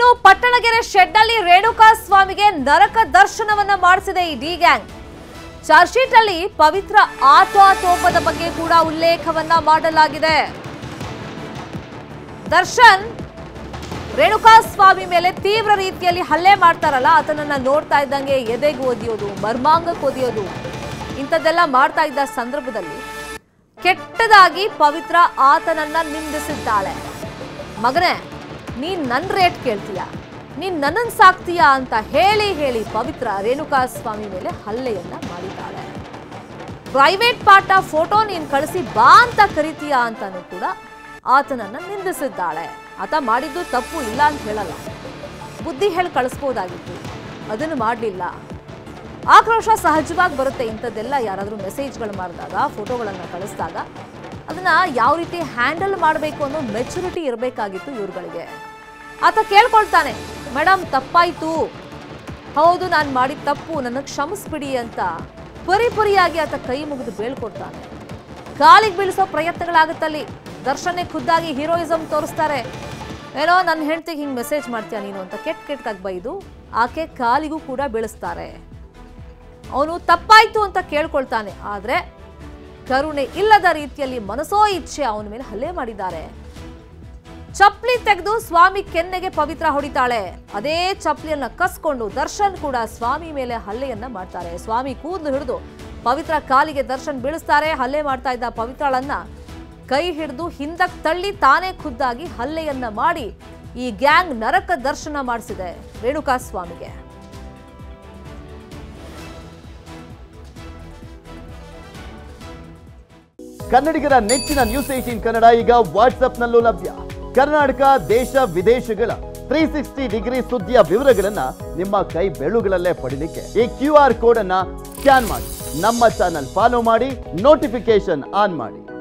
ಇನ್ನು ಪಟ್ಟಣಗೆರೆ ಶೆಡ್ ಅಲ್ಲಿ ರೇಣುಕಾ ಸ್ವಾಮಿಗೆ ನರಕ ದರ್ಶನವನ್ನ ಮಾಡಿಸಿದೆ ಈ ಡಿ ಗ್ಯಾಂಗ್ ಚಾರ್ಜ್ ಶೀಟ್ ಅಲ್ಲಿ ಪವಿತ್ರ ಆಟೋಟೋಪದ ಬಗ್ಗೆ ಕೂಡ ಉಲ್ಲೇಖವನ್ನ ಮಾಡಲಾಗಿದೆ ದರ್ಶನ್ ರೇಣುಕಾ ಸ್ವಾಮಿ ಮೇಲೆ ತೀವ್ರ ರೀತಿಯಲ್ಲಿ ಹಲ್ಲೆ ಮಾಡ್ತಾರಲ್ಲ ಆತನನ್ನ ನೋಡ್ತಾ ಇದ್ದಂಗೆ ಎದೆಗೆ ಒದಿಯೋದು ಮರ್ಮಾಂಗಕ್ಕೆ ಒದಿಯೋದು ಇಂಥದ್ದೆಲ್ಲ ಮಾಡ್ತಾ ಇದ್ದ ಸಂದರ್ಭದಲ್ಲಿ ಕೆಟ್ಟದಾಗಿ ಪವಿತ್ರ ಆತನನ್ನ ನಿಂದಿಸಿದ್ದಾಳೆ ಮಗನೇ ನೀನ್ ನನ್ನ ರೇಟ್ ಕೇಳ್ತೀಯ ನೀನ್ ನನ್ನನ್ನು ಸಾಕ್ತೀಯಾ ಅಂತ ಹೇಳಿ ಹೇಳಿ ಪವಿತ್ರ ರೇಣುಕಾ ಸ್ವಾಮಿ ಮೇಲೆ ಹಲ್ಲೆಯನ್ನ ಮಾಡಿದ್ದಾಳೆ ಪ್ರೈವೇಟ್ ಪಾಠ ಫೋಟೋ ನೀನ್ ಕಳಿಸಿ ಬಾ ಅಂತ ಕರಿತೀಯಾ ಅಂತಾನು ಕೂಡ ಆತನನ್ನ ನಿಂದಿಸಿದ್ದಾಳೆ ಆತ ಮಾಡಿದ್ದು ತಪ್ಪು ಇಲ್ಲ ಅಂತ ಹೇಳಲ್ಲ ಬುದ್ಧಿ ಹೇಳಿ ಕಳಿಸ್ಬೋದಾಗಿತ್ತು ಅದನ್ನು ಮಾಡಲಿಲ್ಲ ಆಕ್ರೋಶ ಸಹಜವಾಗಿ ಬರುತ್ತೆ ಇಂಥದ್ದೆಲ್ಲ ಯಾರಾದರೂ ಮೆಸೇಜ್ಗಳು ಮಾಡಿದಾಗ ಫೋಟೋಗಳನ್ನು ಕಳಿಸಿದಾಗ ಅದನ್ನ ಯಾವ ರೀತಿ ಹ್ಯಾಂಡಲ್ ಮಾಡಬೇಕು ಅನ್ನೋ ಮೆಚುರಿಟಿ ಇರಬೇಕಾಗಿತ್ತು ಇವ್ರುಗಳಿಗೆ ಆತ ಕೇಳ್ಕೊಳ್ತಾನೆ ಮೇಡಮ್ ತಪ್ಪಾಯ್ತು ಹೌದು ನಾನು ಮಾಡಿದ ತಪ್ಪು ನನಗೆ ಕ್ಷಮಿಸ್ಬಿಡಿ ಅಂತ ಪರಿ ಪರಿಯಾಗಿ ಆತ ಕೈ ಮುಗಿದು ಬೀಳ್ಕೊಡ್ತಾನೆ ಕಾಲಿಗೆ ಬೀಳಿಸೋ ಪ್ರಯತ್ನಗಳಾಗುತ್ತಲ್ಲಿ ದರ್ಶನೇ ಖುದ್ದಾಗಿ ಹೀರೋಯಿಸಮ್ ತೋರಿಸ್ತಾರೆ ಏನೋ ನನ್ನ ಹೆಂಡ್ತಿಗೆ ಹಿಂಗೆ ಮೆಸೇಜ್ ಮಾಡ್ತೀಯ ನೀನು ಅಂತ ಕೆಟ್ಟ ಕೆಟ್ಟದಾಗಿ ಬೈದು ಆಕೆ ಕಾಲಿಗೂ ಕೂಡ ಬೀಳಿಸ್ತಾರೆ ಅವನು ತಪ್ಪಾಯ್ತು ಅಂತ ಕೇಳ್ಕೊಳ್ತಾನೆ ಆದ್ರೆ ಕರುಣೆ ಇಲ್ಲದ ರೀತಿಯಲ್ಲಿ ಮನಸೋ ಇಚ್ಛೆ ಅವನ ಮೇಲೆ ಹಲ್ಲೆ ಮಾಡಿದ್ದಾರೆ ಚಪ್ಲಿ ತೆಗೆದು ಸ್ವಾಮಿ ಕೆನ್ನೆಗೆ ಪವಿತ್ರ ಹೊಡಿತಾಳೆ ಅದೇ ಚಪ್ಲಿಯನ್ನ ಕಸ್ಕೊಂಡು ದರ್ಶನ್ ಕೂಡ ಸ್ವಾಮಿ ಮೇಲೆ ಹಲ್ಲೆಯನ್ನ ಮಾಡ್ತಾರೆ ಸ್ವಾಮಿ ಕೂದಲು ಹಿಡಿದು ಪವಿತ್ರ ಕಾಲಿಗೆ ದರ್ಶನ್ ಬೀಳಿಸ್ತಾರೆ ಹಲ್ಲೆ ಮಾಡ್ತಾ ಇದ್ದ ಪವಿತ್ರಳನ್ನ ಕೈ ಹಿಡಿದು ಹಿಂದಕ್ಕೆ ತಳ್ಳಿ ತಾನೇ ಖುದ್ದಾಗಿ ಹಲ್ಲೆಯನ್ನ ಮಾಡಿ ಈ ಗ್ಯಾಂಗ್ ನರಕ ದರ್ಶನ ಮಾಡಿಸಿದೆ ರೇಣುಕಾ ಸ್ವಾಮಿಗೆ ಕನ್ನಡಿಗರ ನೆಚ್ಚಿನ ನ್ಯೂಸ್ ಏಟೀನ್ ಕನ್ನಡ ಈಗ ವಾಟ್ಸ್ಆಪ್ನಲ್ಲೂ ಲಭ್ಯ ಕರ್ನಾಟಕ ದೇಶ ವಿದೇಶಗಳ ತ್ರೀ ಸಿಕ್ಸ್ಟಿ ಡಿಗ್ರಿ ಸುದ್ದಿಯ ವಿವರಗಳನ್ನ ನಿಮ್ಮ ಕೈ ಬೆಳುಗಳಲ್ಲೇ ಪಡಿಲಿಕ್ಕೆ ಈ ಕ್ಯೂ ಆರ್ ಕೋಡ್ ಅನ್ನ ಸ್ಕ್ಯಾನ್ ಮಾಡಿ ನಮ್ಮ ಚಾನಲ್ ಫಾಲೋ ಮಾಡಿ ನೋಟಿಫಿಕೇಶನ್ ಆನ್ ಮಾಡಿ